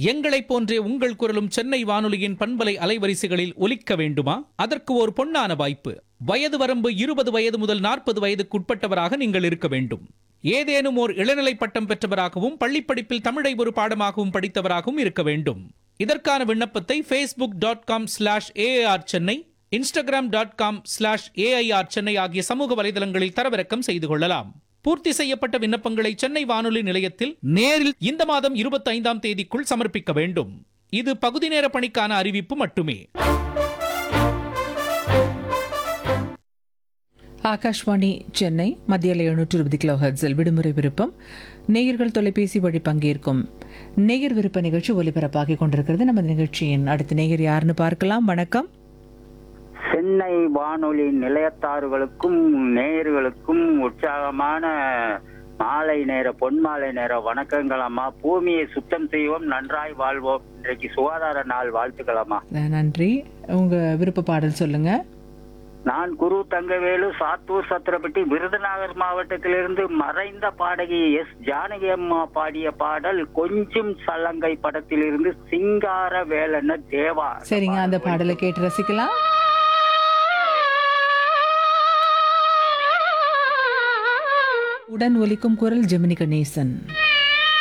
எங்களைப் போன்றே உங்கள் குரலும் சென்னை வானொலியின் பண்பலை அலைவரிசைகளில் ஒலிக்க வேண்டுமா அதற்கு ஒரு பொன்னான வாய்ப்பு வயது வரம்பு இருபது வயது முதல் நாற்பது வயதுக்குட்பட்டவராக நீங்கள் இருக்க வேண்டும் ஏதேனும் ஓர் இளநிலை பட்டம் பெற்றவராகவும் பள்ளிப்படிப்பில் தமிழை ஒரு பாடமாகவும் படித்தவராகவும் இருக்க வேண்டும் இதற்கான விண்ணப்பத்தை Facebook dot com slash AR Chennai Instagram dot com slash AIR Chennai ஆகிய சமூக வலைதளங்களில் தரவிறக்கம் செய்து கொள்ளலாம் பூர்த்தி செய்யப்பட்ட விண்ணப்பங்களை சென்னை வானொலி நிலையத்தில் நேரில் இந்த மாதம் இருபத்தைந்தாம் தேதிக்குள் சமர்ப்பிக்க வேண்டும் இது பகுதி நேர பணிக்கான அறிவிப்பு மட்டுமே ஆகாஷ்வாணி சென்னை மத்தியில் எழுநூற்று இருபது கிலோ ஹெர்ட்ஸில் விடுமுறை விருப்பம் நேயர்கள் தொலைபேசி வழி பங்கேற்கும் நேயர் விருப்ப நிகழ்ச்சி ஒலிபரப்பாகிக் கொண்டிருக்கிறது நமது நிகழ்ச்சியின் அடுத்த நேயர் யாருன்னு பார்க்கலாம் வணக்கம் சென்னை வானொலி நிலையத்தார்களுக்கும் நேயர்களுக்கும் உற்சாகமான மாலை நேர பொன்மாலை நேர வணக்கங்கள் அம்மா பூமியை சுத்தம் செய்வோம் நன்றாய் வாழ்வோம் இன்றைக்கு சுகாதார நாள் வாழ்த்துக்கள் அம்மா அஹ் நன்றி உங்க விருப்ப பாடல் சொல்லுங்க நான் குரு தங்கவேலு சாத்தூர் சத்திரப்பட்டி விருதுநகர் மாவட்டத்திலிருந்து மறைந்த பாடகி எஸ் ஜானகி அம்மா பாடிய பாடல் கொஞ்சம் சலங்கை படத்திலிருந்து சிங்கார வேலன தேவா சரிங்க அந்த பாடலை கேட்டு ரசிக்கலாம் உடன் ஒலிக்கும் குரல் ஜெமினி கணேசன்